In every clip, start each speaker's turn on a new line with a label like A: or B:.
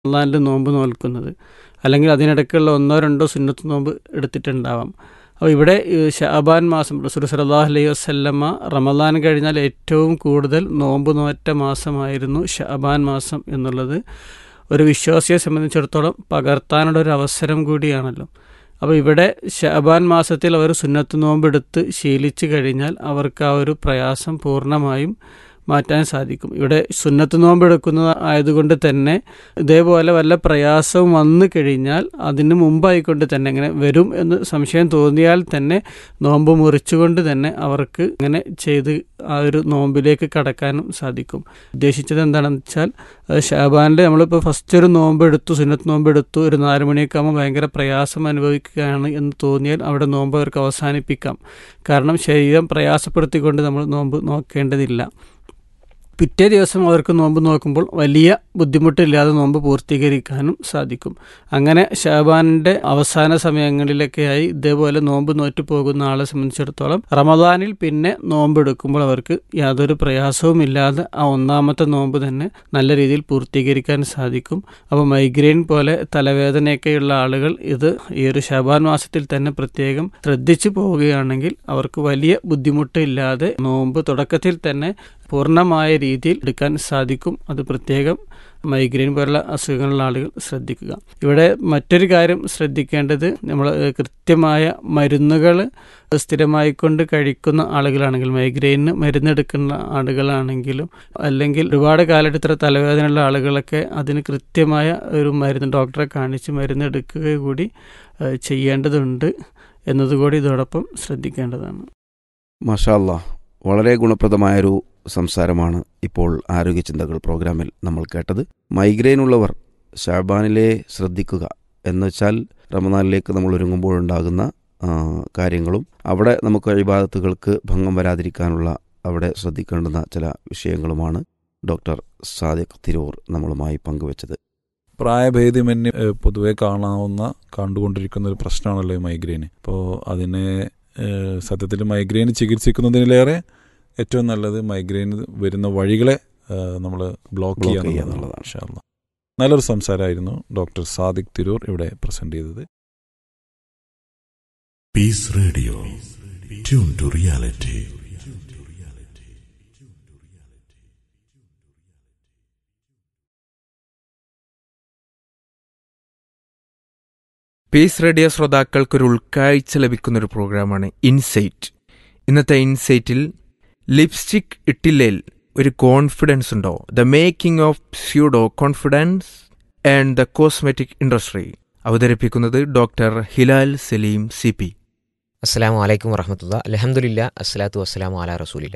A: റമദാനിൽ നോമ്പ് നോൽക്കുന്നത് അല്ലെങ്കിൽ അതിനിടയ്ക്കുള്ള ഒന്നോ രണ്ടോ സുന്നത്ത് നോമ്പ് എടുത്തിട്ടുണ്ടാവാം അപ്പോൾ ഇവിടെ ഈ ഷാബാൻ മാസം റസൂൽ സലാഹു അലൈഹി വസ്ല്ലമ്മ റമദാൻ കഴിഞ്ഞാൽ ഏറ്റവും കൂടുതൽ നോമ്പ് നോറ്റ മാസമായിരുന്നു ഷാബാൻ മാസം എന്നുള്ളത് ഒരു വിശ്വാസിയെ സംബന്ധിച്ചിടത്തോളം പകർത്താനുള്ള ഒരു അവസരം കൂടിയാണല്ലോ അപ്പോൾ ഇവിടെ ഷാബാൻ മാസത്തിൽ അവർ സുന്നത്ത് നോമ്പെടുത്ത് ശീലിച്ചു കഴിഞ്ഞാൽ അവർക്ക് ആ ഒരു പ്രയാസം പൂർണ്ണമായും മാറ്റാൻ സാധിക്കും ഇവിടെ സുന്നത്ത് നോമ്പെടുക്കുന്നത് ആയതുകൊണ്ട് തന്നെ ഇതേപോലെ വല്ല പ്രയാസവും വന്നു കഴിഞ്ഞാൽ അതിന് മുമ്പായിക്കൊണ്ട് തന്നെ ഇങ്ങനെ വരും എന്ന് സംശയം തോന്നിയാൽ തന്നെ നോമ്പ് മുറിച്ചുകൊണ്ട് തന്നെ അവർക്ക് ഇങ്ങനെ ചെയ്ത് ആ ഒരു നോമ്പിലേക്ക് കടക്കാനും സാധിക്കും ഉദ്ദേശിച്ചത് എന്താണെന്ന് വെച്ചാൽ ഷാബാനിൽ നമ്മളിപ്പോൾ ഫസ്റ്റ് ഒരു നോമ്പ് എടുത്തു സുന്നത്ത് നോമ്പ് എടുത്തു ഒരു നാല് മണിയൊക്കെ ആകുമ്പോൾ ഭയങ്കര പ്രയാസം അനുഭവിക്കുകയാണ് എന്ന് തോന്നിയാൽ അവിടെ നോമ്പ് അവർക്ക് അവസാനിപ്പിക്കാം കാരണം ശരീരം പ്രയാസപ്പെടുത്തിക്കൊണ്ട് നമ്മൾ നോമ്പ് നോക്കേണ്ടതില്ല പിറ്റേ ദിവസം അവർക്ക് നോമ്പ് നോക്കുമ്പോൾ വലിയ ബുദ്ധിമുട്ടില്ലാതെ നോമ്പ് പൂർത്തീകരിക്കാനും സാധിക്കും അങ്ങനെ ഷാബാനിൻ്റെ അവസാന സമയങ്ങളിലൊക്കെയായി ഇതേപോലെ നോമ്പ് നോറ്റു പോകുന്ന ആളെ സംബന്ധിച്ചിടത്തോളം റമദാനിൽ പിന്നെ നോമ്പ് എടുക്കുമ്പോൾ അവർക്ക് യാതൊരു പ്രയാസവും ഇല്ലാതെ ആ ഒന്നാമത്തെ നോമ്പ് തന്നെ നല്ല രീതിയിൽ പൂർത്തീകരിക്കാൻ സാധിക്കും അപ്പോൾ മൈഗ്രെയിൻ പോലെ തലവേദനയൊക്കെയുള്ള ആളുകൾ ഇത് ഈ ഒരു ഷാബാൻ മാസത്തിൽ തന്നെ പ്രത്യേകം ശ്രദ്ധിച്ചു പോവുകയാണെങ്കിൽ അവർക്ക് വലിയ ബുദ്ധിമുട്ടില്ലാതെ നോമ്പ് തുടക്കത്തിൽ തന്നെ പൂർണ്ണമായ രീതിയിൽ എടുക്കാൻ സാധിക്കും അത് പ്രത്യേകം മൈഗ്രെയിൻ പോലുള്ള അസുഖങ്ങളുള്ള ആളുകൾ ശ്രദ്ധിക്കുക ഇവിടെ മറ്റൊരു കാര്യം ശ്രദ്ധിക്കേണ്ടത് നമ്മൾ കൃത്യമായ മരുന്നുകൾ സ്ഥിരമായിക്കൊണ്ട് കഴിക്കുന്ന ആളുകളാണെങ്കിൽ മൈഗ്രെയിന് മരുന്നെടുക്കുന്ന ആളുകളാണെങ്കിലും അല്ലെങ്കിൽ ഒരുപാട് കാലഘട്ടത്തിൽ തലവേദനയുള്ള ആളുകളൊക്കെ അതിന് കൃത്യമായ ഒരു മരുന്ന് ഡോക്ടറെ കാണിച്ച് മരുന്നെടുക്കുക കൂടി ചെയ്യേണ്ടതുണ്ട് എന്നതുകൂടി ഇതോടൊപ്പം ശ്രദ്ധിക്കേണ്ടതാണ്
B: മഷാല്ല വളരെ ഗുണപ്രദമായൊരു സംസാരമാണ് ഇപ്പോൾ ആരോഗ്യ ചിന്തകൾ പ്രോഗ്രാമിൽ നമ്മൾ കേട്ടത് മൈഗ്രെയിൻ ഉള്ളവർ ഷാബാനിലെ ശ്രദ്ധിക്കുക എന്ന് വെച്ചാൽ റമദാനിലേക്ക് നമ്മൾ ഒരുങ്ങുമ്പോഴുണ്ടാകുന്ന കാര്യങ്ങളും അവിടെ നമുക്ക് അഴിബാദത്തുകൾക്ക് ഭംഗം വരാതിരിക്കാനുള്ള അവിടെ ശ്രദ്ധിക്കേണ്ടുന്ന ചില വിഷയങ്ങളുമാണ് ഡോക്ടർ സാദിഖ് തിരൂർ നമ്മളുമായി പങ്കുവച്ചത്
C: പ്രായഭേദമന്യേ പൊതുവെ കാണാവുന്ന കണ്ടുകൊണ്ടിരിക്കുന്ന ഒരു പ്രശ്നമാണല്ലോ ഈ മൈഗ്രെയിൻ അപ്പോൾ അതിനെ സത്യത്തിൽ മൈഗ്രെയിൻ ചികിത്സിക്കുന്നതിലേറെ ഏറ്റവും നല്ലത് മൈഗ്രെയിൻ വരുന്ന വഴികളെ നമ്മൾ ബ്ലോക്ക് ചെയ്യുക എന്നുള്ളതാണ് നല്ലൊരു സംസാരമായിരുന്നു ഡോക്ടർ സാദിഖ് തിരൂർ ഇവിടെ പ്രസന്റ് ചെയ്തത്
D: peace radio tune to reality
E: peace radio ശ്രോതാക്കൾക്കൊരു ഉൾക്കാഴ്ച ലഭിക്കുന്ന ഒരു പ്രോഗ്രാമാണ് ഇൻസൈറ്റ് ഇന്നത്തെ ഇൻസൈറ്റിൽ ലിപ്സ്റ്റിക് ഇട്ടില്ലേൽ ഒരു കോൺഫിഡൻസ് ഉണ്ടോ the making of pseudo confidence and the cosmetic industry അവതരിപ്പിക്കുന്നത് doctor Hilal Saleem C P
F: അസ്സാം വലൈക്കും വറഹമത്തുള്ള അലഹമുല്ല അസ്സലാത്തു വസ്സലാമു അല റസൂലില്ല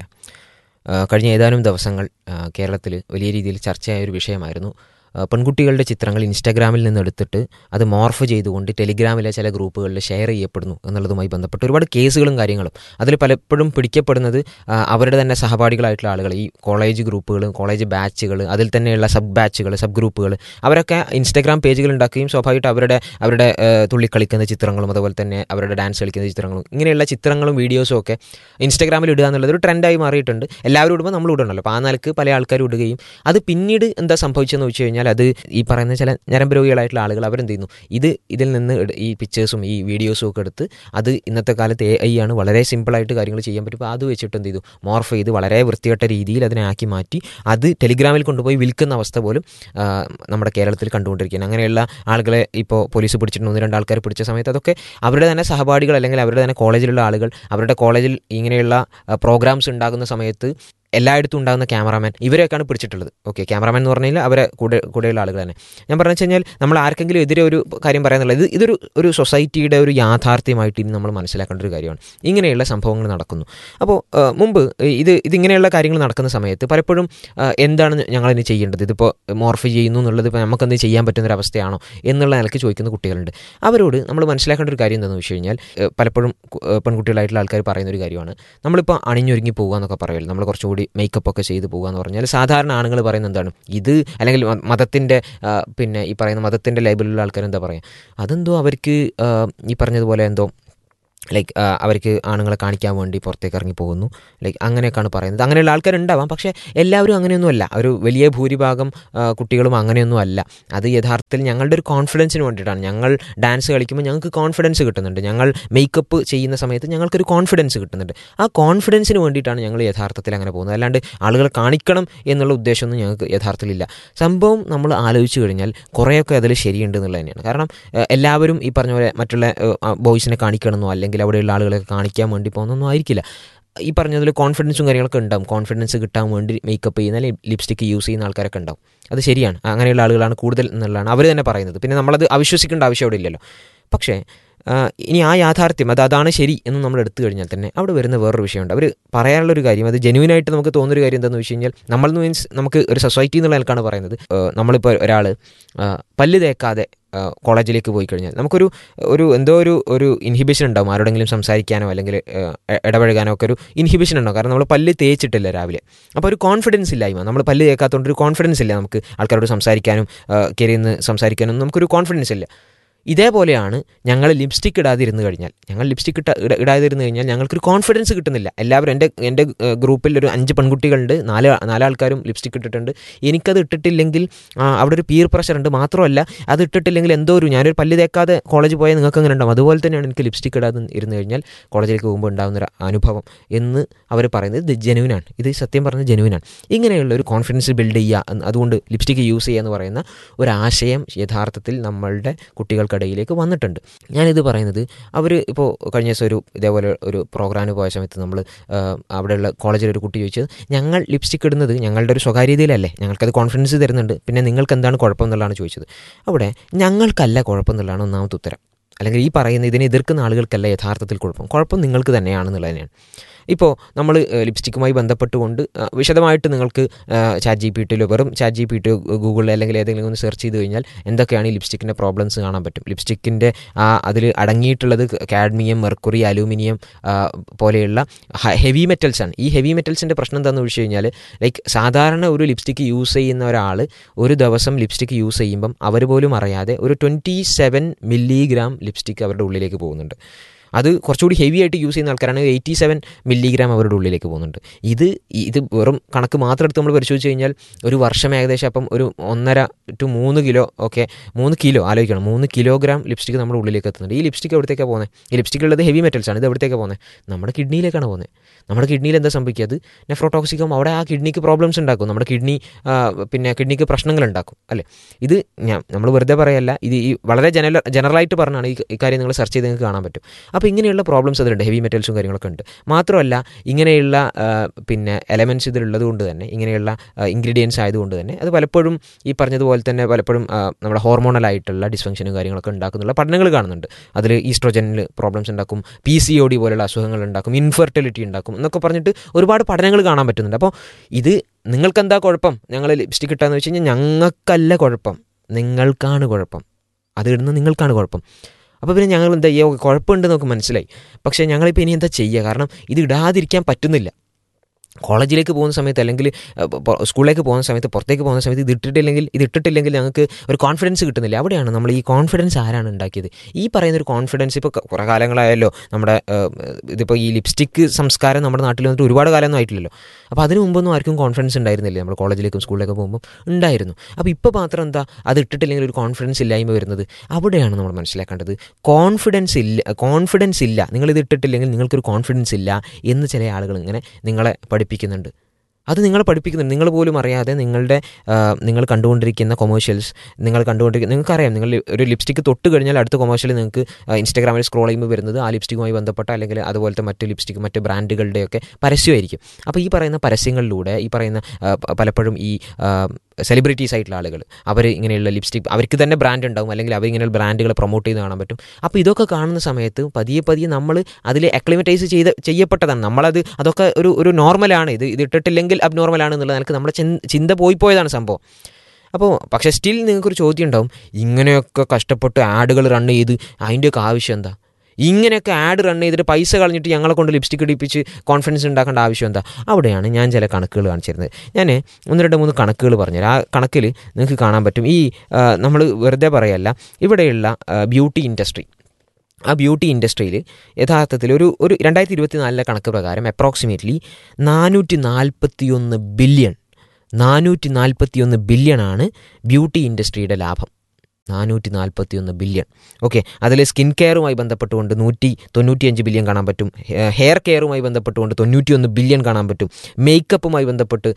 F: കഴിഞ്ഞ ഏതാനും ദിവസങ്ങൾ കേരളത്തിൽ വലിയ രീതിയിൽ ചർച്ചയായ ഒരു വിഷയമായിരുന്നു പെൺകുട്ടികളുടെ ചിത്രങ്ങൾ ഇൻസ്റ്റാഗ്രാമിൽ നിന്ന് എടുത്തിട്ട് അത് മോർഫ് ചെയ്തുകൊണ്ട് ടെലിഗ്രാമിലെ ചില ഗ്രൂപ്പുകളിൽ ഷെയർ ചെയ്യപ്പെടുന്നു എന്നുള്ളതുമായി ബന്ധപ്പെട്ട് ഒരുപാട് കേസുകളും കാര്യങ്ങളും അതിൽ പലപ്പോഴും പിടിക്കപ്പെടുന്നത് അവരുടെ തന്നെ സഹപാഠികളായിട്ടുള്ള ആളുകൾ ഈ കോളേജ് ഗ്രൂപ്പുകൾ കോളേജ് ബാച്ചുകൾ അതിൽ തന്നെയുള്ള സബ് ബാച്ചുകൾ സബ് ഗ്രൂപ്പുകൾ അവരൊക്കെ ഇൻസ്റ്റാഗ്രാം പേജുകൾ ഉണ്ടാക്കുകയും സ്വാഭാവികമായിട്ട് അവരുടെ അവരുടെ തുള്ളിക്കളിക്കുന്ന ചിത്രങ്ങളും അതുപോലെ തന്നെ അവരുടെ ഡാൻസ് കളിക്കുന്ന ചിത്രങ്ങളും ഇങ്ങനെയുള്ള ചിത്രങ്ങളും വീഡിയോസും ഒക്കെ ഇൻസ്റ്റാഗ്രാമിൽ ഇടുക എന്നുള്ളത് ഒരു ട്രെൻഡായി മാറിയിട്ടുണ്ട് എല്ലാവരും ഇടുമ്പോൾ നമ്മൾ ഇടണമല്ലോ അപ്പോൾ ആ നിലക്ക് പല ആൾക്കാരും ഇടുകയും അത് പിന്നീട് എന്താ സംഭവിച്ചതെന്ന് വെച്ച് കഴിഞ്ഞാൽ അത് ഈ പറയുന്ന ചില ഞരമ്പ് രോഗികളായിട്ടുള്ള ആളുകൾ അവരെന്ത് ചെയ്യുന്നു ഇത് ഇതിൽ നിന്ന് ഈ പിക്ചേഴ്സും ഈ വീഡിയോസും ഒക്കെ എടുത്ത് അത് ഇന്നത്തെ കാലത്ത് എ ഐ ആണ് വളരെ സിമ്പിളായിട്ട് കാര്യങ്ങൾ ചെയ്യാൻ പറ്റും അപ്പോൾ അത് വെച്ചിട്ട് എന്ത് ചെയ്തു മോർഫ് ചെയ്ത് വളരെ വൃത്തികെട്ട രീതിയിൽ അതിനെ ആക്കി മാറ്റി അത് ടെലിഗ്രാമിൽ കൊണ്ടുപോയി വിൽക്കുന്ന അവസ്ഥ പോലും നമ്മുടെ കേരളത്തിൽ കണ്ടുകൊണ്ടിരിക്കുകയാണ് അങ്ങനെയുള്ള ആളുകളെ ഇപ്പോൾ പോലീസ് പിടിച്ചിട്ടുണ്ട് ഒന്ന് രണ്ട് ആൾക്കാർ പിടിച്ച സമയത്ത് അതൊക്കെ അവരുടെ തന്നെ സഹപാഠികൾ അല്ലെങ്കിൽ അവരുടെ തന്നെ കോളേജിലുള്ള ആളുകൾ അവരുടെ കോളേജിൽ ഇങ്ങനെയുള്ള പ്രോഗ്രാംസ് ഉണ്ടാകുന്ന സമയത്ത് എല്ലായിടത്തും ഉണ്ടാകുന്ന ക്യാമറാമാൻ ഇവരെയൊക്കെയാണ് പിടിച്ചിട്ടുള്ളത് ഓക്കെ ക്യാമറാമാൻ എന്ന് പറഞ്ഞാൽ അവരെ കൂടെ കൂടെയുള്ള ആളുകൾ തന്നെ ഞാൻ പറഞ്ഞു കഴിഞ്ഞാൽ നമ്മൾ ആർക്കെങ്കിലും എതിരെ ഒരു കാര്യം പറയാന്നുള്ളത് ഇത് ഇതൊരു ഒരു സൊസൈറ്റിയുടെ ഒരു യാഥാർത്ഥ്യമായിട്ട് ഇനി നമ്മൾ മനസ്സിലാക്കേണ്ട ഒരു കാര്യമാണ് ഇങ്ങനെയുള്ള സംഭവങ്ങൾ നടക്കുന്നു അപ്പോൾ മുമ്പ് ഇത് ഇതിങ്ങനെയുള്ള കാര്യങ്ങൾ നടക്കുന്ന സമയത്ത് പലപ്പോഴും എന്താണ് ഞങ്ങളിനി ചെയ്യേണ്ടത് ഇതിപ്പോൾ മോർഫ് ചെയ്യുന്നു എന്നുള്ളത് ഇപ്പോൾ നമുക്കെന്ത് ചെയ്യാൻ പറ്റുന്ന ഒരു അവസ്ഥയാണോ എന്നുള്ള നിലയ്ക്ക് ചോദിക്കുന്ന കുട്ടികളുണ്ട് അവരോട് നമ്മൾ മനസ്സിലാക്കേണ്ട ഒരു കാര്യം എന്താണെന്ന് വെച്ച് കഴിഞ്ഞാൽ പലപ്പോഴും പെൺകുട്ടികളായിട്ടുള്ള ആൾക്കാർ പറയുന്ന ഒരു കാര്യമാണ് നമ്മളിപ്പോൾ അണിഞ്ഞൊരുങ്ങി പോകുക എന്നൊക്കെ പറയുമല്ലോ നമ്മൾ കുറച്ചുകൂടി മേക്കപ്പ് ഒക്കെ ചെയ്ത് പോകുക എന്ന് പറഞ്ഞാൽ സാധാരണ ആണുങ്ങൾ പറയുന്നത് എന്താണ് ഇത് അല്ലെങ്കിൽ മതത്തിൻ്റെ പിന്നെ ഈ പറയുന്ന മതത്തിൻ്റെ ലേബിലുള്ള ആൾക്കാർ എന്താ പറയുക അതെന്തോ അവർക്ക് ഈ പറഞ്ഞതുപോലെ എന്തോ ലൈക്ക് അവർക്ക് ആണുങ്ങളെ കാണിക്കാൻ വേണ്ടി പുറത്തേക്ക് ഇറങ്ങി പോകുന്നു ലൈക്ക് അങ്ങനെയൊക്കെയാണ് പറയുന്നത് അങ്ങനെയുള്ള ആൾക്കാരുണ്ടാവാം പക്ഷേ എല്ലാവരും അങ്ങനെയൊന്നുമല്ല ഒരു വലിയ ഭൂരിഭാഗം ആ, കുട്ടികളും അങ്ങനെയൊന്നും അല്ല അത് യഥാർത്ഥത്തിൽ ഞങ്ങളുടെ ഒരു കോൺഫിഡൻസിന് വേണ്ടിയിട്ടാണ് ഞങ്ങൾ ഡാൻസ് കളിക്കുമ്പോൾ ഞങ്ങൾക്ക് കോൺഫിഡൻസ് കിട്ടുന്നുണ്ട് ഞങ്ങൾ മേക്കപ്പ് ചെയ്യുന്ന സമയത്ത് ഞങ്ങൾക്കൊരു കോൺഫിഡൻസ് കിട്ടുന്നുണ്ട് ആ കോൺഫിഡൻസിന് വേണ്ടിയിട്ടാണ് ഞങ്ങൾ യഥാർത്ഥത്തിൽ അങ്ങനെ പോകുന്നത് അല്ലാണ്ട് ആളുകളെ കാണിക്കണം എന്നുള്ള ഉദ്ദേശമൊന്നും ഞങ്ങൾക്ക് യഥാർത്ഥത്തിലില്ല സംഭവം നമ്മൾ ആലോചിച്ച് കഴിഞ്ഞാൽ കുറേയൊക്കെ അതിൽ ശരിയുണ്ട് എന്നുള്ളത് തന്നെയാണ് കാരണം ഏഹ്, എല്ലാവരും ഈ പറഞ്ഞ പോലെ മറ്റുള്ള ബോയ്സിനെ കാണിക്കണമെന്നോ അല്ലെങ്കിൽ അവിടെയുള്ള ആളുകളെ കാണിക്കാൻ വേണ്ടി പോകുന്നൊന്നും ആയിരിക്കില്ല ഈ പറഞ്ഞതിൽ കോൺഫിഡൻസും കാര്യങ്ങളൊക്കെ ഉണ്ടാവും കോൺഫിഡൻസ് കിട്ടാൻ വേണ്ടി മേക്കപ്പ് ചെയ്യുന്ന ലിപ്സ്റ്റിക്ക് യൂസ് ചെയ്യുന്ന ആൾക്കാരൊക്കെ ഉണ്ടാവും അത് ശരിയാണ് അങ്ങനെയുള്ള ആളുകളാണ് കൂടുതൽ എന്നുള്ളതാണ് അവർ തന്നെ പറയുന്നത് പിന്നെ നമ്മളത് അവിശ്വസിക്കേണ്ട ആവശ്യം അവിടെ ഇല്ലല്ലോ പക്ഷേ ആ, ഇനി ആ യാഥാർത്ഥ്യം അത് അതാണ് ശരി എന്ന് നമ്മൾ എടുത്തു കഴിഞ്ഞാൽ തന്നെ അവിടെ വരുന്ന വേറൊരു വിഷയമുണ്ട് അവർ പറയാനുള്ളൊരു കാര്യം അത് ജെനുവിനായിട്ട് നമുക്ക് തോന്നുന്നൊരു കാര്യം എന്താണെന്ന് വെച്ച് കഴിഞ്ഞാൽ നമ്മൾ മീൻസ് നമുക്ക് ഒരു സൊസൈറ്റി എന്നുള്ള നിലക്കാണ് പറയുന്നത് ഏഹ്, നമ്മളിപ്പോൾ ഒരാൾ പല്ല് തേക്കാതെ ആ, കോളേജിലേക്ക് പോയി കഴിഞ്ഞാൽ നമുക്കൊരു ഒരു എന്തോ ഒരു ഒരു ഇൻഹിബിഷൻ ഉണ്ടാവും ആരോടെങ്കിലും സംസാരിക്കാനോ അല്ലെങ്കിൽ ഏഹ്, ഇ- ഇടപഴകാനോ ഒക്കെ ഒരു ഇൻഹിബിഷൻ ഉണ്ടാവും കാരണം നമ്മൾ പല്ല് തേച്ചിട്ടില്ല രാവിലെ അപ്പോൾ ഒരു കോൺഫിഡൻസ് ഇല്ലായ്മ നമ്മൾ പല്ല് തേക്കാത്തതുകൊണ്ട് ഒരു കോൺഫിഡൻസ് ഇല്ല നമുക്ക് ആൾക്കാരോട് സംസാരിക്കാനും കയറി നിന്ന് സംസാരിക്കാനും നമുക്കൊരു കോൺഫിഡൻസ് ഇല്ല ഇതേപോലെയാണ് ഞങ്ങൾ ലിപ്സ്റ്റിക് ഇടാതിരുന്ന് കഴിഞ്ഞാൽ ഞങ്ങൾ ലിപ്സ്റ്റിക് ഇട്ട ഇട- ഇടാതിരുന്ന് കഴിഞ്ഞാൽ ഞങ്ങൾക്കൊരു കോൺഫിഡൻസ് കിട്ടുന്നില്ല എല്ലാവരും എൻ്റെ എൻ്റെ ഏഹ്, ഗ്രൂപ്പിൽ ഒരു അഞ്ച് പെൺകുട്ടികളുണ്ട് നാല് നാലാൾക്കാരും ലിപ്സ്റ്റിക് ഇട്ടിട്ടുണ്ട് എനിക്കത് ഇട്ടിട്ടില്ലെങ്കിൽ ആ, അവിടെ ഒരു പീർ പ്രഷർ ഉണ്ട് മാത്രമല്ല അത് ഇട്ടിട്ടില്ലെങ്കിൽ എന്തോ ഒരു ഞാനൊരു പല്ല് തേക്കാതെ കോളേജിൽ പോയാൽ നിങ്ങൾക്ക് അങ്ങനെ ഉണ്ടാവും അതുപോലെ തന്നെയാണ് എനിക്ക് ലിപ്സ്റ്റിക് ഇടാതെ ഇരുന്ന് കഴിഞ്ഞാൽ കോളേജിലേക്ക് പോകുമ്പോൾ ഉണ്ടാകുന്ന ഒരു അനുഭവം എന്ന് അവർ പറയുന്നത് ഇത് ജെനുവിനാണ് ഇത് സത്യം പറഞ്ഞ ജെനുവിനാണ് ഇങ്ങനെയുള്ള ഒരു കോൺഫിഡൻസ് ബിൽഡ് ചെയ്യുക എന്ന് അതുകൊണ്ട് ലിപ്സ്റ്റിക് യൂസ് ചെയ്യുക എന്ന് പറയുന്ന ഒരു ആശയം യഥാർത്ഥത്തിൽ നമ്മളുടെ കുട്ടികൾക്കിടയിലേക്ക് വന്നിട്ടുണ്ട് ഞാനിത് പറയുന്നത് അവർ ഇപ്പോൾ കഴിഞ്ഞ ദിവസം ഒരു ഇതേപോലെ ഒരു പ്രോഗ്രാമിന് പോയ സമയത്ത് നമ്മൾ അവിടെയുള്ള കോളേജിൽ ഒരു കുട്ടി ചോദിച്ചത് ഞങ്ങൾ ലിപ്സ്റ്റിക് ഇടുന്നത് ഞങ്ങളുടെ ഒരു സ്വകാര്യതയിലല്ലേ ഞങ്ങൾക്കത് കോൺഫിഡൻസ് തരുന്നുണ്ട് പിന്നെ നിങ്ങൾക്ക് എന്താണ് കുഴപ്പം എന്നുള്ളതാണ് ചോദിച്ചത് അവിടെ ഞങ്ങൾക്കല്ല കുഴപ്പം എന്നുള്ളതാണ് ഒന്നാമത്തെ ഉത്തരം അല്ലെങ്കിൽ ഈ പറയുന്ന ഇതിനെ എതിർക്കുന്ന ആളുകൾക്കല്ല യഥാർത്ഥത്തിൽ കുഴപ്പം കുഴപ്പം നിങ്ങൾക്ക് തന്നെയാണെന്നുള്ളത് തന്നെയാണ് ഇപ്പോൾ നമ്മൾ ലിപ്സ്റ്റിക്കുമായി ബന്ധപ്പെട്ടുകൊണ്ട് ആ, വിശദമായിട്ട് നിങ്ങൾക്ക് ചാറ്റ് ജി പി ടിയിലോ വെറും ചാറ്റ് ജി പി ടി ഗൂഗിളിൽ അല്ലെങ്കിൽ ഏതെങ്കിലും ഒന്ന് സെർച്ച് ചെയ്ത് കഴിഞ്ഞാൽ എന്തൊക്കെയാണ് ഈ ലിപ്സ്റ്റിക്കിൻ്റെ പ്രോബ്ലംസ് കാണാൻ പറ്റും ലിപ്സ്റ്റിക്കിൻ്റെ ആ അതിൽ അടങ്ങിയിട്ടുള്ളത് കാഡ്മിയം മെർക്കുറി അലൂമിനിയം ആ, പോലെയുള്ള ഹെവി മെറ്റൽസ് ആണ് ഈ ഹെവി മെറ്റൽസിൻ്റെ പ്രശ്നം എന്താണെന്ന് വെച്ച് കഴിഞ്ഞാൽ ലൈക്ക് സാധാരണ ഒരു ലിപ്സ്റ്റിക്ക് യൂസ് ചെയ്യുന്ന ഒരാൾ ഒരു ദിവസം ലിപ്സ്റ്റിക്ക് യൂസ് ചെയ്യുമ്പം അവർ പോലും അറിയാതെ ഒരു ട്വൻറ്റി സെവൻ മില്ലിഗ്രാം ലിപ്സ്റ്റിക്ക് അവരുടെ ഉള്ളിലേക്ക് പോകുന്നുണ്ട് അത് കുറച്ചുകൂടി ഹെവി ആയിട്ട് യൂസ് ചെയ്യുന്ന ആൾക്കാരാണ് എയ്റ്റി സെവൻ മില്ലിഗ്രാം അവരുടെ ഉള്ളിലേക്ക് പോകുന്നുണ്ട് ഇത് ഇത് വെറും കണക്ക് മാത്രം എടുത്ത് നമ്മൾ പരിശോധിച്ച് കഴിഞ്ഞാൽ ഒരു വർഷം ഏകദേശം അപ്പം ഒരു ഒന്നര ടു മൂന്ന് കിലോ ഒക്കെ മൂന്ന് കിലോ ആലോചിക്കണം മൂന്ന് കിലോഗ്രാം ലിപ്സ്റ്റിക് നമ്മുടെ ഉള്ളിലേക്ക് എത്തുന്നുണ്ട് ഈ ലിപ്സ്റ്റിക് എവിടത്തേക്കാണ് പോകുന്നത് ഈ ലിപ്സ്റ്റിക് ഉള്ളത് ഹെവി മെറ്റൽസ് ആണ് ഇത് എവിടത്തേക്കാണ് പോകുന്നത് നമ്മുടെ കിഡ്നിയിലേക്കാണ് പോകുന്നത് നമ്മുടെ കിഡ്നിയിൽ എന്താ സംഭവിക്കുക അത് നെഫ്രോട്ടോക്സിക്കും അവിടെ ആ കിഡ്നിക്ക് പ്രോബ്ലംസ് ഉണ്ടാക്കും നമ്മുടെ കിഡ്നി പിന്നെ കിഡ്നിക്ക് പ്രശ്നങ്ങൾ ഉണ്ടാക്കും അല്ലേ ഇത് ഞാൻ നമ്മൾ വെറുതെ പറയല്ല ഇത് ഈ വളരെ ജനറൽ ജനറലായിട്ട് പറഞ്ഞാണ് ഈ ഈ കാര്യം നിങ്ങൾ സെർച്ച് ചെയ്ത് നിങ്ങൾക്ക് കാണാൻ പറ്റും അപ്പോൾ ഇങ്ങനെയുള്ള പ്രോബ്ലംസ് അതിലുണ്ട് ഹെവി മെറ്റൽസും കാര്യങ്ങളൊക്കെ ഉണ്ട് മാത്രമല്ല ഇങ്ങനെയുള്ള ആ, പിന്നെ എലമെൻറ്റ്സ് ഇതിലുള്ളത് കൊണ്ട് തന്നെ ഇങ്ങനെയുള്ള ഇൻഗ്രീഡിയൻസ് ആയതുകൊണ്ട് തന്നെ അത് പലപ്പോഴും ഈ പറഞ്ഞതുപോലെ തന്നെ പലപ്പോഴും ആ, നമ്മുടെ ഹോർമോണലായിട്ടുള്ള ഡിസ്ഫങ്ഷനും കാര്യങ്ങളൊക്കെ ഉണ്ടാക്കുന്നുള്ള പഠനങ്ങൾ കാണുന്നുണ്ട് അതിൽ ഈസ്ട്രോജനിൽ പ്രോബ്ലംസ് ഉണ്ടാക്കും പി സി ഒ ഡി പോലുള്ള അസുഖങ്ങൾ ഉണ്ടാക്കും ഇൻഫെർട്ടിലിറ്റി ഉണ്ടാക്കും എന്നൊക്കെ പറഞ്ഞിട്ട് ഒരുപാട് പഠനങ്ങൾ കാണാൻ പറ്റുന്നുണ്ട് അപ്പോൾ ഇത് നിങ്ങൾക്കെന്താ കുഴപ്പം ഞങ്ങൾ ലിപ്സ്റ്റിക് ഇട്ടാന്ന് വെച്ച് കഴിഞ്ഞാൽ ഞങ്ങൾക്കല്ല കുഴപ്പം നിങ്ങൾക്കാണ് കുഴപ്പം അത് ഇടുന്ന നിങ്ങൾക്കാണ് കുഴപ്പം അപ്പോൾ പിന്നെ ഞങ്ങൾ എന്താ ചെയ്യുക കുഴപ്പമുണ്ട് നമുക്ക് മനസ്സിലായി പക്ഷേ ഞങ്ങളിപ്പോൾ ഇനി എന്താ ചെയ്യുക കാരണം ഇത് ഇടാതിരിക്കാൻ പറ്റുന്നില്ല കോളേജിലേക്ക് പോകുന്ന സമയത്ത് അല്ലെങ്കിൽ അഹ്, പൊ- സ്കൂളിലേക്ക് പോകുന്ന സമയത്ത് പുറത്തേക്ക് പോകുന്ന സമയത്ത് ഇത് ഇട്ടിട്ടില്ലെങ്കിൽ ഇത് ഇട്ടിട്ടില്ലെങ്കിൽ ഞങ്ങൾക്ക് ഒരു കോൺഫിഡൻസ് കിട്ടുന്നില്ല അവിടെയാണ് നമ്മൾ ഈ കോൺഫിഡൻസ് ആരാണ് ഉണ്ടാക്കിയത് ഈ പറയുന്ന ഒരു കോൺഫിഡൻസ് ഇപ്പോൾ കുറേ കാലങ്ങളായല്ലോ നമ്മുടെ അഹ്, ഇതിപ്പോൾ ഈ ലിപ്സ്റ്റിക്ക് സംസ്കാരം നമ്മുടെ നാട്ടിൽ വന്നിട്ട് ഒരുപാട് കാലമൊന്നും ആയിട്ടില്ലല്ലോ അപ്പോൾ അതിന് മുമ്പൊന്നും ആർക്കും കോൺഫിഡൻസ് ഉണ്ടായിരുന്നില്ല നമ്മൾ കോളേജിലേക്കും സ്കൂളിലേക്കും പോകുമ്പോൾ ഉണ്ടായിരുന്നു അപ്പോൾ ഇപ്പോൾ മാത്രം എന്താ അത് ഇട്ടിട്ടില്ലെങ്കിൽ ഒരു കോൺഫിഡൻസ് ഇല്ലായ്മ വരുന്നത് അവിടെയാണ് നമ്മൾ മനസ്സിലാക്കേണ്ടത് കോൺഫിഡൻസ് ഇല്ല കോൺഫിഡൻസ് ഇല്ല നിങ്ങളിത് ഇട്ടിട്ടില്ലെങ്കിൽ നിങ്ങൾക്കൊരു കോൺഫിഡൻസ് ഇല്ല എന്ന് ചില ആളുകൾ ഇങ്ങനെ നിങ്ങളെ പഠിപ്പിക്കുന്നുണ്ട് അത് നിങ്ങളെ പഠിപ്പിക്കുന്നുണ്ട് നിങ്ങൾ പോലും അറിയാതെ നിങ്ങളുടെ ആ, നിങ്ങൾ കണ്ടുകൊണ്ടിരിക്കുന്ന കൊമേഴ്ഷ്യൽസ് നിങ്ങൾ കണ്ടുകൊണ്ടിരിക്കുന്ന നിങ്ങൾക്കറിയാം നിങ്ങൾ ഒരു ലിപ്സ്റ്റിക്ക് തൊട്ട് കഴിഞ്ഞാൽ അടുത്ത കൊമേഴ്ഷ്യൽ നിങ്ങൾക്ക് ആ, ഇൻസ്റ്റാഗ്രാമിൽ സ്ക്രോൾ ചെയ്യുമ്പോൾ വരുന്നത് ആ ലിപ്സ്റ്റിക്കുമായി ബന്ധപ്പെട്ട അല്ലെങ്കിൽ അതുപോലത്തെ മറ്റ് ലിപ്സ്റ്റിക് മറ്റ് ബ്രാൻഡുകളുടെയൊക്കെ പരസ്യമായിരിക്കും അപ്പോൾ ഈ പറയുന്ന പരസ്യങ്ങളിലൂടെ ഈ പറയുന്ന ആ, പ- പലപ്പോഴും ഈ സെലിബ്രിറ്റീസ് ആയിട്ടുള്ള ആളുകൾ അവർ ഇങ്ങനെയുള്ള ലിപ്സ്റ്റിക് അവർക്ക് തന്നെ ബ്രാൻഡ് ഉണ്ടാവും അല്ലെങ്കിൽ അവർ ഇങ്ങനെയുള്ള ബ്രാൻഡുകൾ പ്രൊമോട്ട് ചെയ്ത് കാണാൻ പറ്റും അപ്പോൾ ഇതൊക്കെ കാണുന്ന സമയത്ത് പതിയെ പതിയെ നമ്മൾ അതിൽ അക്ലിമറ്റൈസ് ചെയ്ത് ചെയ്യപ്പെട്ടതാണ് നമ്മളത് അതൊക്കെ ഒരു ഒരു നോർമലാണ് ഇത് ഇത് ഇട്ടിട്ടില്ലെങ്കിൽ അബ്നോർമലാണ് എന്നുള്ളത് എനിക്ക് നമ്മുടെ ചിന്ത ചിന്ത പോയി പോയതാണ് സംഭവം അപ്പോൾ പക്ഷേ സ്റ്റിൽ നിങ്ങൾക്കൊരു ചോദ്യം ഉണ്ടാവും ഇങ്ങനെയൊക്കെ കഷ്ടപ്പെട്ട് ആഡുകൾ റൺ ചെയ്ത് അതിൻ്റെയൊക്കെ ആവശ്യം എന്താ ഇങ്ങനെയൊക്കെ ആഡ് റൺ ചെയ്തിട്ട് പൈസ കളഞ്ഞിട്ട് ഞങ്ങളെ കൊണ്ട് ലിപ്സ്റ്റിക് ഇടിപ്പിച്ച് കോൺഫിഡൻസ് ഉണ്ടാക്കേണ്ട ആവശ്യം എന്താ അവിടെയാണ് ഞാൻ ചില കണക്കുകൾ കാണിച്ചിരുന്നത് ഞാൻ ഒന്ന് രണ്ട് മൂന്ന് കണക്കുകൾ പറഞ്ഞുതരാം ആ കണക്കിൽ നിങ്ങൾക്ക് കാണാൻ പറ്റും ഈ നമ്മൾ വെറുതെ പറയല്ല ഇവിടെയുള്ള ബ്യൂട്ടി ഇൻഡസ്ട്രി ആ ബ്യൂട്ടി ഇൻഡസ്ട്രിയിൽ യഥാർത്ഥത്തിൽ ഒരു ഒരു രണ്ടായിരത്തി ഇരുപത്തി നാലിലെ കണക്ക് പ്രകാരം അപ്രോക്സിമേറ്റ്ലി നാനൂറ്റി നാൽപ്പത്തിയൊന്ന് ബില്യൺ നാനൂറ്റി നാൽപ്പത്തിയൊന്ന് ബില്യണാണ് ബ്യൂട്ടി ഇൻഡസ്ട്രിയുടെ ലാഭം നാനൂറ്റി നാൽപ്പത്തിയൊന്ന് ബില്യൺ ഓക്കെ അതിൽ സ്കിൻ കെയറുമായി ബന്ധപ്പെട്ടുകൊണ്ട് നൂറ്റി തൊണ്ണൂറ്റിയഞ്ച് ബില്യൺ കാണാൻ പറ്റും ഹെ- ഹെയർ കെയറുമായി ബന്ധപ്പെട്ടുകൊണ്ട് തൊണ്ണൂറ്റിയൊന്ന് ബില്യൺ കാണാൻ പറ്റും മേക്കപ്പുമായി ബന്ധപ്പെട്ട്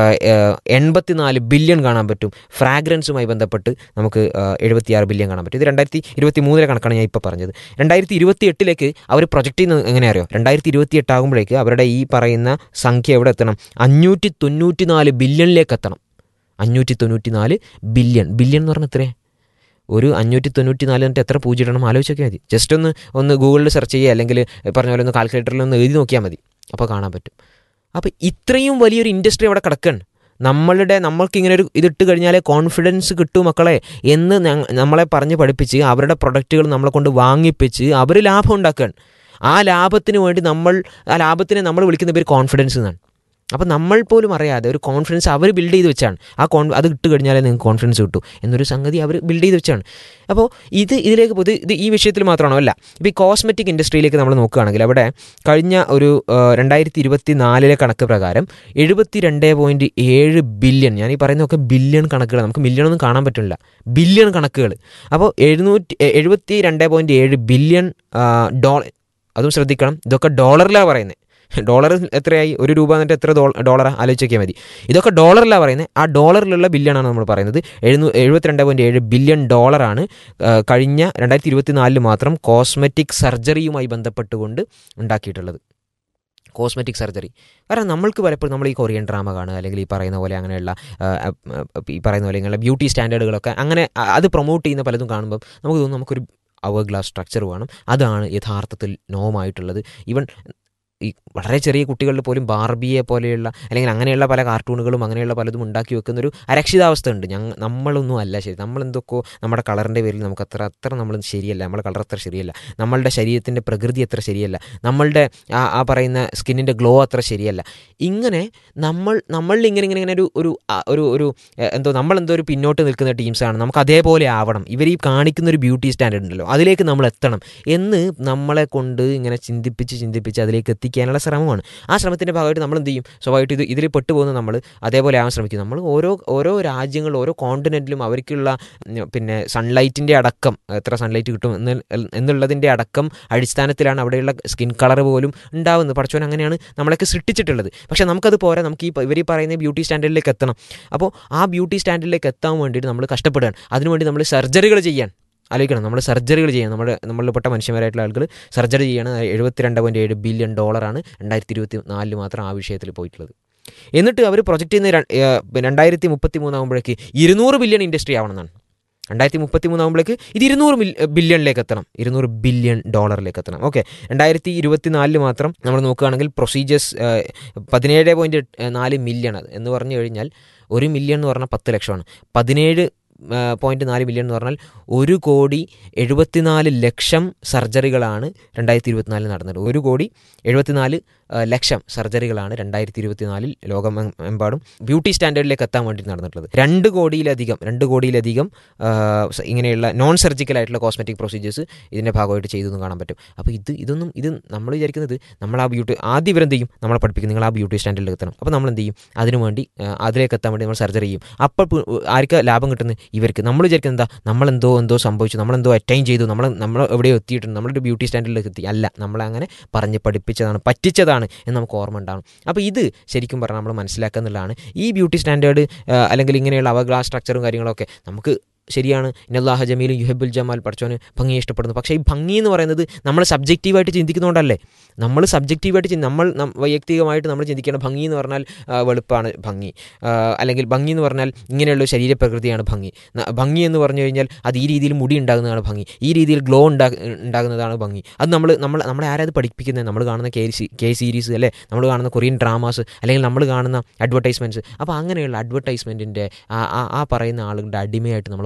F: എൺപത്തിനാല് ബില്യൺ കാണാൻ പറ്റും ഫ്രാഗ്രൻസുമായി ബന്ധപ്പെട്ട് നമുക്ക് എഴുപത്തിയാറ് ബില്യൺ കാണാൻ പറ്റും ഇത് രണ്ടായിരത്തി ഇരുപത്തി മൂന്നിലെ കണക്കാണ് ഞാൻ ഇപ്പോൾ പറഞ്ഞത് രണ്ടായിരത്തി ഇരുപത്തി എട്ടിലേക്ക് അവർ പ്രൊജക്റ്റ് ചെയ്യുന്നത് എങ്ങനെ അറിയോ രണ്ടായിരത്തി ഇരുപത്തി എട്ടാകുമ്പോഴേക്ക് അവരുടെ ഈ പറയുന്ന സംഖ്യ എവിടെ എത്തണം അഞ്ഞൂറ്റി തൊണ്ണൂറ്റി നാല് ബില്യണിലേക്ക് എത്തണം അഞ്ഞൂറ്റി തൊണ്ണൂറ്റി നാല് ബില്യൺ ബില്യൺ എന്ന് പറഞ്ഞാൽ എത്രയാണ് ഒരു അഞ്ഞൂറ്റി തൊണ്ണൂറ്റി നാല് എന്നിട്ട് എത്ര പൂജ്യം ഇടണം ആലോചിച്ചൊക്കെ മതി ജസ്റ്റ് ഒന്ന് ഒന്ന് ഗൂഗിളിൽ സെർച്ച് ചെയ്യുക അല്ലെങ്കിൽ പറഞ്ഞ പോലെ ഒന്ന് കാൽക്കുലേറ്ററിൽ ഒന്ന് എഴുതി നോക്കിയാൽ മതി അപ്പോൾ കാണാൻ പറ്റും അപ്പോൾ ഇത്രയും വലിയൊരു ഇൻഡസ്ട്രി അവിടെ കിടക്കുകയാണ് നമ്മളുടെ നമ്മൾക്ക് ഇങ്ങനെ ഒരു ഇതിട്ട് കഴിഞ്ഞാലേ കോൺഫിഡൻസ് കിട്ടൂ മക്കളെ എന്ന് ഞങ്ങ- നമ്മളെ പറഞ്ഞ് പഠിപ്പിച്ച് അവരുടെ പ്രൊഡക്റ്റുകൾ നമ്മളെ കൊണ്ട് വാങ്ങിപ്പിച്ച് അവർ ലാഭം ഉണ്ടാക്കുകയാണ് ആ ലാഭത്തിന് വേണ്ടി നമ്മൾ ആ ലാഭത്തിനെ നമ്മൾ വിളിക്കുന്ന പേര് കോൺഫിഡൻസ് എന്നാണ് അപ്പോൾ നമ്മൾ പോലും അറിയാതെ ഒരു കോൺഫിഡൻസ് അവർ ബിൽഡ് ചെയ്ത് വെച്ചാണ് ആ കോൺ അത് ഇട്ട് കഴിഞ്ഞാലേ നിങ്ങൾക്ക് കോൺഫിഡൻസ് കിട്ടൂ എന്നൊരു സംഗതി അവർ ബിൽഡ് ചെയ്ത് വെച്ചാണ് അപ്പോൾ ഇത് ഇതിലേക്ക് പൊതു ഇത് ഈ വിഷയത്തിൽ മാത്രമാണോ അല്ല ഇപ്പോൾ ഈ കോസ്മെറ്റിക് ഇൻഡസ്ട്രിയിലേക്ക് നമ്മൾ നോക്കുകയാണെങ്കിൽ അവിടെ കഴിഞ്ഞ ഒരു രണ്ടായിരത്തി ഇരുപത്തി നാലിലെ കണക്ക് പ്രകാരം എഴുപത്തി രണ്ട് പോയിൻറ്റ് ഏഴ് ബില്യൺ ഞാൻ ഈ പറയുന്നതൊക്കെ ബില്യൺ കണക്കുകൾ നമുക്ക് മില്യൺ ഒന്നും കാണാൻ പറ്റില്ല ബില്യൺ കണക്കുകൾ അപ്പോൾ എഴുന്നൂറ്റി എഴുപത്തി രണ്ട് പോയിൻറ്റ് ഏഴ് ബില്യൺ ഡോളർ അതും ശ്രദ്ധിക്കണം ഇതൊക്കെ ഡോളറിലാണ് പറയുന്നത് ഡോളർ എത്രയായി ഒരു രൂപ എന്നിട്ട് എത്ര ഡോളർ ആലോചിക്കാൻ മതി ഇതൊക്കെ ഡോളറിലാണ് പറയുന്നത് ആ ഡോളറിലുള്ള ബില്യണാണ് നമ്മൾ പറയുന്നത് എഴുന്നൂ എഴുപത്തിരണ്ട് പോയിൻറ്റ് ഏഴ് ബില്യൺ ഡോളറാണ് ആ, കഴിഞ്ഞ രണ്ടായിരത്തി ഇരുപത്തി നാലിൽ മാത്രം കോസ്മെറ്റിക് സർജറിയുമായി ബന്ധപ്പെട്ടുകൊണ്ട് ഉണ്ടാക്കിയിട്ടുള്ളത് കോസ്മെറ്റിക് സർജറി കാരണം നമ്മൾക്ക് പലപ്പോഴും നമ്മൾ ഈ കൊറിയൻ ഡ്രാമ കാണുക അല്ലെങ്കിൽ ഈ പറയുന്ന പോലെ അങ്ങനെയുള്ള ആ, ആ, ഈ പറയുന്ന പോലെ ഇങ്ങനെയുള്ള ബ്യൂട്ടി സ്റ്റാൻഡേർഡുകളൊക്കെ അങ്ങനെ ആ, അത് പ്രൊമോട്ട് ചെയ്യുന്ന പലതും കാണുമ്പം നമുക്ക് തോന്നും നമുക്കൊരു അവർ ഗ്ലാസ് സ്ട്രക്ചർ വേണം അതാണ് യഥാർത്ഥത്തിൽ നോമായിട്ടുള്ളത് ഈവൻ ഈ വളരെ ചെറിയ കുട്ടികളിൽ പോലും ബാർബിയെ പോലെയുള്ള അല്ലെങ്കിൽ അങ്ങനെയുള്ള പല കാർട്ടൂണുകളും അങ്ങനെയുള്ള പലതും ഉണ്ടാക്കി വെക്കുന്ന ഒരു അരക്ഷിതാവസ്ഥ ഉണ്ട് ഞങ്ങൾ നമ്മളൊന്നും അല്ല ശരി നമ്മളെന്തൊക്കെയോ നമ്മുടെ കളറിൻ്റെ പേരിൽ നമുക്ക് അത്ര അത്ര നമ്മൾ ശരിയല്ല നമ്മുടെ കളർ അത്ര ശരിയല്ല നമ്മളുടെ ശരീരത്തിൻ്റെ പ്രകൃതി അത്ര ശരിയല്ല നമ്മളുടെ ആ ആ പറയുന്ന സ്കിന്നിൻ്റെ ഗ്ലോ അത്ര ശരിയല്ല ഇങ്ങനെ നമ്മൾ നമ്മളിൽ ഇങ്ങനെ ഇങ്ങനെ ഇങ്ങനെ ഒരു ഒരു ആ, ഒരു ഒരു എ, എന്തോ നമ്മളെന്തോ ഒരു പിന്നോട്ട് നിൽക്കുന്ന ടീംസാണ് നമുക്ക് അതേപോലെ ആവണം ഇവർ ഈ കാണിക്കുന്ന ഒരു ബ്യൂട്ടി സ്റ്റാൻഡേർഡ് ഉണ്ടല്ലോ അതിലേക്ക് നമ്മൾ എത്തണം എന്ന് നമ്മളെ കൊണ്ട് ഇങ്ങനെ ചിന്തിപ്പിച്ച് ചിന്തിപ്പിച്ച് അതിലേക്ക് എത്തിക്കാനുള്ള ശ്രമമാണ് ആ ശ്രമത്തിൻ്റെ ഭാഗമായിട്ട് നമ്മൾ എന്ത് ചെയ്യും സ്വാഭാവികമായിട്ട് ഇത് ഇതിൽ പെട്ടുപോകുന്ന നമ്മൾ അതേപോലെ ആവാൻ ശ്രമിക്കും നമ്മൾ ഓരോ ഓരോ രാജ്യങ്ങൾ ഓരോ കോണ്ടിനെൻറ്റിലും അവർക്കുള്ള ഉം, പിന്നെ സൺലൈറ്റിൻ്റെ അടക്കം എത്ര സൺലൈറ്റ് കിട്ടും എന്ന് എന്നുള്ളതിൻ്റെ അടക്കം അടിസ്ഥാനത്തിലാണ് അവിടെയുള്ള സ്കിൻ കളർ പോലും ഉണ്ടാവുന്നത് പഠിച്ചവൻ അങ്ങനെയാണ് നമ്മളൊക്കെ സൃഷ്ടിച്ചിട്ടുള്ളത് പക്ഷേ നമുക്കത് പോരാ നമുക്ക് ഈ ഇവർ ഈ പറയുന്ന ബ്യൂട്ടി സ്റ്റാൻഡേർഡിലേക്ക് എത്തണം അപ്പോൾ ആ ബ്യൂട്ടി സ്റ്റാൻഡേർഡിലേക്ക് എത്താൻ വേണ്ടിയിട്ട് നമ്മൾ കഷ്ടപ്പെടുകയാണ് അതിനുവേണ്ടി നമ്മൾ സർജറികൾ ചെയ്യാൻ ആലോചിക്കണം നമ്മൾ സർജറികൾ ചെയ്യാൻ നമ്മുടെ നമ്മളിൽപ്പെട്ട മനുഷ്യന്മാരായിട്ടുള്ള ആളുകൾ സർജറി ചെയ്യാണ് എഴുപത്തിരണ്ട് പോയിൻറ്റ് ഏഴ് ബില്യൺ ഡോളറാണ് രണ്ടായിരത്തി ഇരുപത്തി നാലിൽ മാത്രം ആ വിഷയത്തിൽ പോയിട്ടുള്ളത് എന്നിട്ട് അവർ പ്രൊജക്റ്റ് ചെയ്യുന്ന ര- ഏഹ് രണ്ടായിരത്തി മുപ്പത്തി മൂന്നാകുമ്പോഴേക്ക് ഇരുന്നൂറ് ബില്യൺ ഇൻഡസ്ട്രി ആവണമെന്നാണ് രണ്ടായിരത്തി മുപ്പത്തി മൂന്നാകുമ്പോഴേക്ക് ഇത് ഇരുന്നൂറ് മിൽ ബില്യണിലേക്ക് എത്തണം ഇരുന്നൂറ് ബില്യൺ ഡോളറിലേക്ക് എത്തണം ഓക്കെ രണ്ടായിരത്തി ഇരുപത്തി നാലിൽ മാത്രം നമ്മൾ നോക്കുകയാണെങ്കിൽ പ്രൊസീജിയേഴ്സ് പതിനേഴ് പോയിൻറ്റ് നാല് മില്യൺ അത് എന്ന് പറഞ്ഞു കഴിഞ്ഞാൽ ഒരു മില്യൺ എന്ന് പറഞ്ഞാൽ പത്ത് ലക്ഷമാണ് പതിനേഴ് പോയിൻറ്റ് നാല് മില്യൺ എന്ന് പറഞ്ഞാൽ ഒരു കോടി എഴുപത്തിനാല് ലക്ഷം സർജറികളാണ് രണ്ടായിരത്തി ഇരുപത്തിനാലിൽ നടന്നത് ഒരു കോടി എഴുപത്തിനാല് ആ, ലക്ഷം സർജറികളാണ് രണ്ടായിരത്തി ഇരുപത്തിനാലിൽ ലോകമെമ്പാടും ബ്യൂട്ടി സ്റ്റാൻഡേർഡിലേക്ക് എത്താൻ വേണ്ടി നടന്നിട്ടുള്ളത് രണ്ട് കോടിയിലധികം രണ്ട് കോടിയിലധികം ആ, സ- ഇങ്ങനെയുള്ള നോൺ സർജിക്കൽ ആയിട്ടുള്ള കോസ്മെറ്റിക് പ്രൊസീജിയേഴ്സ് ഇതിൻ്റെ ഭാഗമായിട്ട് ചെയ്തെന്ന് കാണാൻ പറ്റും അപ്പോൾ ഇത് ഇതൊന്നും ഇത് നമ്മൾ വിചാരിക്കുന്നത് നമ്മൾ ആ ബ്യൂട്ടി ആദ്യം ഇവരെന്ത് ചെയ്യും നമ്മളെ പഠിപ്പിക്കും നിങ്ങൾ ആ ബ്യൂട്ടി സ്റ്റാൻഡേർഡിലേക്ക് എത്തണം അപ്പോൾ നമ്മൾ എന്ത് ചെയ്യും അതിനു വേണ്ടി ആ, അതിലേക്ക് എത്താൻ വേണ്ടി നമ്മൾ സർജറി ചെയ്യും അപ്പോൾ പ്- ആർക്ക് ലാഭം കിട്ടുന്നത് ഇവർക്ക് നമ്മൾ വിചാരിക്കുന്നത് എന്താ നമ്മളെന്തോ എന്തോ സംഭവിച്ചു നമ്മളെന്തോ അറ്റൈൻ ചെയ്തു നമ്മൾ നമ്മൾ എവിടെയോ എത്തിയിട്ടുണ്ട് നമ്മളൊരു ബ്യൂട്ടി സ്റ്റാൻഡേർഡിലേക്ക് എത്തി അല്ല നമ്മളങ്ങനെ പറഞ്ഞ് പഠിപ്പിച്ചതാണ് പറ്റിച്ചതാണ് എന്ന് നമുക്ക് ഓർമ്മ ഉണ്ടാകും അപ്പോൾ ഇത് ശരിക്കും പറഞ്ഞാൽ നമ്മൾ മനസ്സിലാക്കുക എന്നുള്ളതാണ് ഈ ബ്യൂട്ടി സ്റ്റാൻഡേർഡ് അല്ലെങ്കിൽ ഇങ്ങനെയുള്ള അവഗ്ലാസ് സ്ട്രക്ചറും കാര്യങ്ങളൊക്കെ നമുക്ക് ശരിയാണ് ഇന്നല്ലാഹ ജമീലും യുഹബുൽ ജമാൽ പഠിച്ചോന് ഭംഗിയെ ഇഷ്ടപ്പെടുന്നു പക്ഷേ ഈ ഭംഗി എന്ന് പറയുന്നത് നമ്മൾ സബ്ജക്റ്റീവായിട്ട് ചിന്തിക്കുന്നതുകൊണ്ടല്ലേ നമ്മൾ സബ്ജക്റ്റീവായിട്ട് ചിന്തി നമ്മൾ നം- വൈയക്തികമായിട്ട് നമ്മൾ ചിന്തിക്കണം ഭംഗി എന്ന് പറഞ്ഞാൽ ആ, വെളുപ്പാണ് ഭംഗി ആ, അല്ലെങ്കിൽ ഭംഗി എന്ന് പറഞ്ഞാൽ ഇങ്ങനെയുള്ള ശരീരപ്രകൃതിയാണ് ഭംഗി ന- ഭംഗി എന്ന് പറഞ്ഞു കഴിഞ്ഞാൽ അത് ഈ രീതിയിൽ മുടി ഉണ്ടാകുന്നതാണ് ഭംഗി ഈ രീതിയിൽ ഗ്ലോ ഉണ്ടാ ഉണ്ടാകുന്നതാണ് ഭംഗി അത് നമ്മൾ നമ്മൾ നമ്മളെ ആരാത് പഠിപ്പിക്കുന്നത് നമ്മൾ കാണുന്ന കെ സി കെ സീരീസ് അല്ലേ നമ്മൾ കാണുന്ന കൊറിയൻ ഡ്രാമാസ് അല്ലെങ്കിൽ നമ്മൾ കാണുന്ന അഡ്വർടൈസ്മെൻറ്റ്സ് അപ്പോൾ അങ്ങനെയുള്ള അഡ്വർടൈസ്മെൻറ്റിൻ്റെ ആ ആ- ആ പറയുന്ന ആളുകളുടെ അടിമയായിട്ട് നമ്മൾ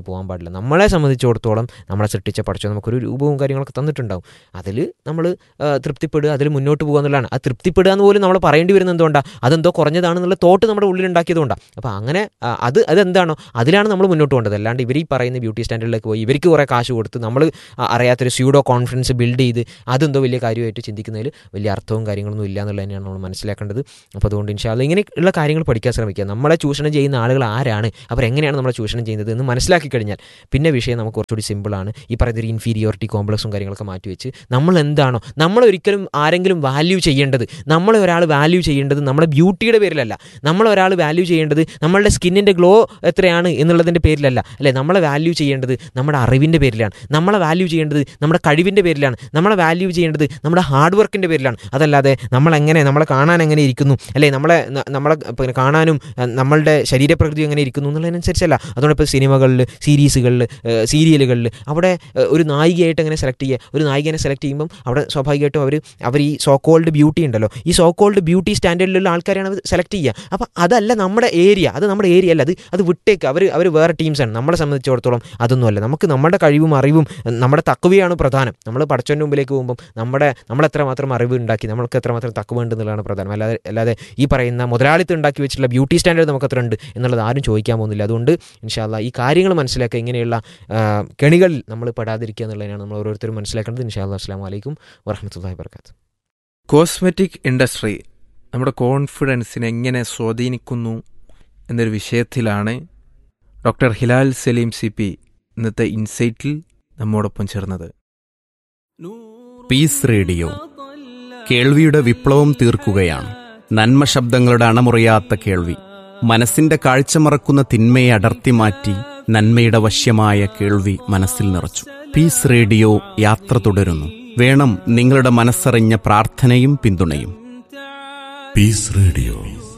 F: പോകാൻ പാടില്ല നമ്മളെ സംബന്ധിച്ചിടത്തോളം നമ്മളെ സൃഷ്ടിച്ച പഠിച്ചോ നമുക്കൊരു രൂപവും കാര്യങ്ങളൊക്കെ തന്നിട്ടുണ്ടാവും അതിൽ നമ്മൾ തൃപ്തിപ്പെടുക അതിൽ മുന്നോട്ട് പോകുക എന്നുള്ളതാണ് ആ തൃപ്തിപ്പെടുക എന്ന് പോലും നമ്മൾ പറയേണ്ടി വരുന്നത് എന്തുകൊണ്ടാണ് അതെന്തോ കുറഞ്ഞതാണെന്നുള്ള തോട്ട് നമ്മുടെ ഉള്ളിൽ ഉണ്ടാക്കിയതുകൊണ്ടാണ് അപ്പോൾ അങ്ങനെ ആ, അത് അതെന്താണോ അതിലാണ് നമ്മൾ മുന്നോട്ട് പോകേണ്ടത് അല്ലാണ്ട് ഇവർ ഈ പറയുന്ന ബ്യൂട്ടി സ്റ്റാൻഡേർഡിലേക്ക് പോയി ഇവർക്ക് കുറേ കാശ് കൊടുത്ത് നമ്മൾ അറിയാത്തൊരു സ്യൂഡോ കോൺഫിഡൻസ് ബിൽഡ് ചെയ്ത് അതെന്തോ വലിയ കാര്യമായിട്ട് ചിന്തിക്കുന്നതിൽ വലിയ അർത്ഥവും കാര്യങ്ങളൊന്നും ഇല്ല എന്നുള്ളത് തന്നെയാണ് നമ്മൾ മനസ്സിലാക്കേണ്ടത് അപ്പോൾ അതുകൊണ്ട് ഇൻഷാല്ല ഇങ്ങനെയുള്ള കാര്യങ്ങൾ പഠിക്കാൻ ശ്രമിക്കുക നമ്മളെ ചൂഷണം ചെയ്യുന്ന ആളുകൾ ആരാണ് അവരെങ്ങനെയാണ് നമ്മളെ ചൂഷണം ചെയ്യുന്നത് എന്ന് മനസ്സിലാക്കി കഴിഞ്ഞാൽ പിന്നെ വിഷയം നമുക്ക് കുറച്ചുകൂടി സിമ്പിളാണ് ഈ പറയുന്ന ഒരു ഇൻഫീരിയോറിറ്റി കോംപ്ലക്സും കാര്യങ്ങളൊക്കെ മാറ്റിവെച്ച് നമ്മൾ എന്താണോ നമ്മൾ ഒരിക്കലും ആരെങ്കിലും വാല്യൂ ചെയ്യേണ്ടത് നമ്മളെ ഒരാൾ വാല്യൂ ചെയ്യേണ്ടത് നമ്മുടെ ബ്യൂട്ടിയുടെ പേരിലല്ല നമ്മളെ ഒരാൾ വാല്യൂ ചെയ്യേണ്ടത് നമ്മളുടെ സ്കിന്നിൻ്റെ ഗ്ലോ എത്രയാണ് എന്നുള്ളതിൻ്റെ പേരിലല്ല അല്ലേ നമ്മളെ വാല്യൂ ചെയ്യേണ്ടത് നമ്മുടെ അറിവിൻ്റെ പേരിലാണ് നമ്മളെ വാല്യൂ ചെയ്യേണ്ടത് നമ്മുടെ കഴിവിൻ്റെ പേരിലാണ് നമ്മളെ വാല്യൂ ചെയ്യേണ്ടത് നമ്മുടെ ഹാർഡ് വർക്കിൻ്റെ പേരിലാണ് അതല്ലാതെ നമ്മളെങ്ങനെ നമ്മളെ കാണാൻ എങ്ങനെ ഇരിക്കുന്നു അല്ലേ നമ്മളെ ന- നമ്മളെ പിന്നെ കാണാനും അഹ് നമ്മളുടെ ശരീരപ്രകൃതി എങ്ങനെ ഇരിക്കുന്നു എന്നുള്ളതിനനുസരിച്ചല്ല അതുകൊണ്ട് ഇപ്പോൾ സിനിമകളിൽ സീരീസുകളിൽ സീരിയലുകളിൽ അവിടെ ഏഹ്, ഒരു നായികയായിട്ട് എങ്ങനെ സെലക്ട് ചെയ്യുക ഒരു നായികനെ സെലക്ട് ചെയ്യുമ്പം അവിടെ സ്വാഭാവികമായിട്ടും അവർ അവർ ഈ സോ കോൾഡ് ബ്യൂട്ടി ഉണ്ടല്ലോ ഈ സോ കോൾഡ് ബ്യൂട്ടി സ്റ്റാൻഡേർഡിലുള്ള ആൾക്കാരെയാണ് അവർ സെലക്ട് ചെയ്യുക അപ്പോൾ അതല്ല നമ്മുടെ ഏരിയ അത് നമ്മുടെ ഏരിയ അല്ല അത് അത് വിട്ടേക്ക് അവർ അവർ വേറെ ടീംസാണ് നമ്മളെ സംബന്ധിച്ചിടത്തോളം അതൊന്നുമല്ല നമുക്ക് നമ്മുടെ കഴിവും അറിവും ഏഹ്, നമ്മുടെ തക്കവയാണ് പ്രധാനം നമ്മൾ പടച്ചോൻ്റെ മുമ്പിലേക്ക് പോകുമ്പം നമ്മുടെ നമ്മൾ എത്രമാത്രം അറിവ് ഉണ്ടാക്കി നമ്മൾക്ക് എത്രമാത്രം തക്കവ ഉണ്ട് എന്നുള്ളതാണ് പ്രധാനം അല്ലാതെ അല്ലാതെ ഈ പറയുന്ന മുതലാളിത്തം ഉണ്ടാക്കി വെച്ചിട്ടുള്ള ബ്യൂട്ടി സ്റ്റാൻഡേർഡ് നമുക്ക് അത്ര ഉണ്ട് എന്നുള്ളത് ആരും ചോദിക്കാൻ പോകുന്നില്ല അതുകൊണ്ട് ഇൻഷാല്ല ഈ കാര്യങ്ങൾ മനസ്സിലാക്കുക ഇങ്ങനെയുള്ള ആ, കെണികളിൽ നമ്മൾ പെടാതിരിക്കുക എന്നുള്ളതിനാണ് നമ്മൾ ഓരോരുത്തരും മനസ്സിലാക്കേണ്ടത് ഇൻഷാല്ല അസ്സാം വലൈക്കും വറഹമത്തല്ലാ വർക്കാത്ത്
E: കോസ്മെറ്റിക് ഇൻഡസ്ട്രി നമ്മുടെ കോൺഫിഡൻസിനെ എങ്ങനെ സ്വാധീനിക്കുന്നു എന്നൊരു വിഷയത്തിലാണ് doctor Hilal Saleem C P ഇന്നത്തെ ഇൻസൈറ്റിൽ നമ്മോടൊപ്പം ചേർന്നത്
G: പീസ് റേഡിയോ കേൾവിയുടെ വിപ്ലവം തീർക്കുകയാണ് നന്മ ശബ്ദങ്ങളുടെ അണമുറിയാത്ത കേൾവി മനസ്സിന്റെ കാഴ്ച മറക്കുന്ന തിന്മയെ അടർത്തി മാറ്റി നന്മയുടെ വശ്യമായ കേൾവി മനസ്സിൽ നിറച്ചു പീസ് റേഡിയോ യാത്ര തുടരുന്നു വേണം നിങ്ങളുടെ മനസ്സറിഞ്ഞ പ്രാർത്ഥനയും പിന്തുണയും
D: Peace Radio.